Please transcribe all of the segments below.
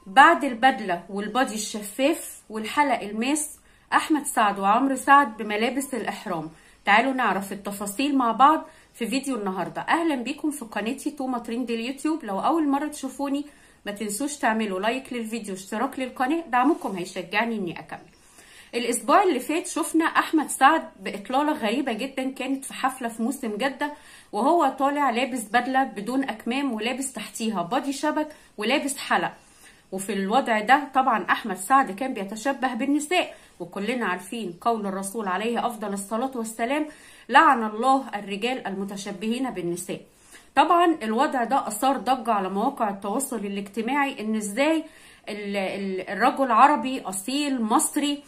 بعد البدلة والبادي الشفاف والحلق الماس أحمد سعد وعمرو سعد بملابس الإحرام تعالوا نعرف التفاصيل مع بعض في فيديو النهاردة أهلا بيكم في قناتي توما ترند اليوتيوب لو أول مرة تشوفوني ما تنسوش تعملوا لايك للفيديو اشتراك للقناة دعمكم هيشجعني إني أكمل الأسبوع اللي فات شفنا أحمد سعد بإطلالة غريبة جدا كانت في حفلة في موسم جدة وهو طالع لابس بدلة بدون أكمام ولابس تحتيها بادي شبك ولابس حلق وفي الوضع ده طبعا احمد سعد كان بيتشبه بالنساء وكلنا عارفين قول الرسول عليه افضل الصلاه والسلام لعن الله الرجال المتشبهين بالنساء طبعا الوضع ده اثار ضجه على مواقع التواصل الاجتماعي ان ازاي الرجل عربي اصيل مصري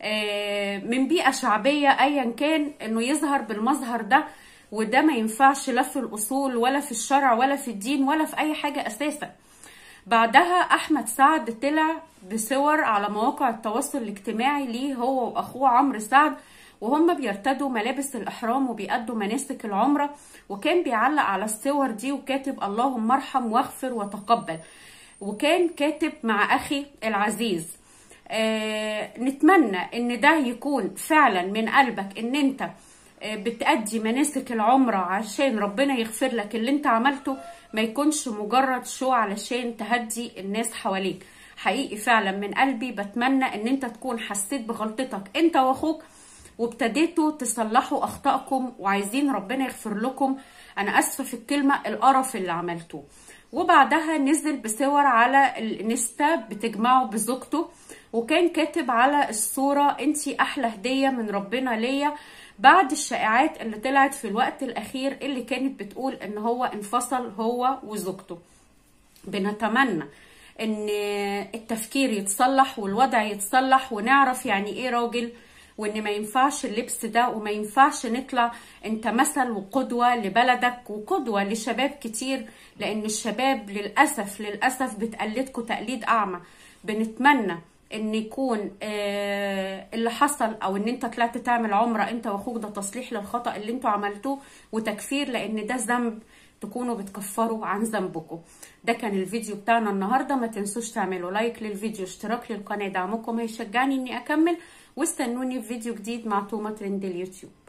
من بيئه شعبيه ايا كان انه يظهر بالمظهر ده وده ما ينفعش لا في الاصول ولا في الشرع ولا في الدين ولا في اي حاجه اساسا بعدها احمد سعد طلع بصور على مواقع التواصل الاجتماعي ليه هو واخوه عمرو سعد وهم بيرتدوا ملابس الاحرام وبيأدوا مناسك العمره وكان بيعلق على الصور دي وكاتب اللهم ارحم واغفر وتقبل وكان كاتب مع اخي العزيز آه نتمنى ان ده يكون فعلا من قلبك ان انت بتأدي مناسك العمرة عشان ربنا يغفر لك اللي انت عملته ما يكونش مجرد شو علشان تهدي الناس حواليك حقيقي فعلا من قلبي بتمنى ان انت تكون حسيت بغلطتك انت واخوك وابتديتوا تصلحوا اخطائكم وعايزين ربنا يغفر لكم انا اسفه في الكلمه القرف اللي عملتوه وبعدها نزل بصور على الانستا بتجمعه بزوجته وكان كاتب على الصوره انتي احلى هديه من ربنا ليا بعد الشائعات اللي طلعت في الوقت الاخير اللي كانت بتقول ان هو انفصل هو وزوجته بنتمنى ان التفكير يتصلح والوضع يتصلح ونعرف يعني ايه راجل وان ما ينفعش اللبس ده وما ينفعش نطلع انت مثل وقدوة لبلدك وقدوة لشباب كتير لان الشباب للأسف للأسف بتقلدكم تقليد اعمى بنتمنى ان يكون آه اللي حصل او ان انت طلعت تعمل عمره انت واخوك ده تصليح للخطا اللي انتوا عملتوه وتكفير لان ده ذنب تكونوا بتكفروا عن ذنبكم ده كان الفيديو بتاعنا النهارده ما تنسوش تعملوا لايك للفيديو اشتراك للقناه دعمكم هيشجعني اني اكمل واستنوني في فيديو جديد مع توما ترند اليوتيوب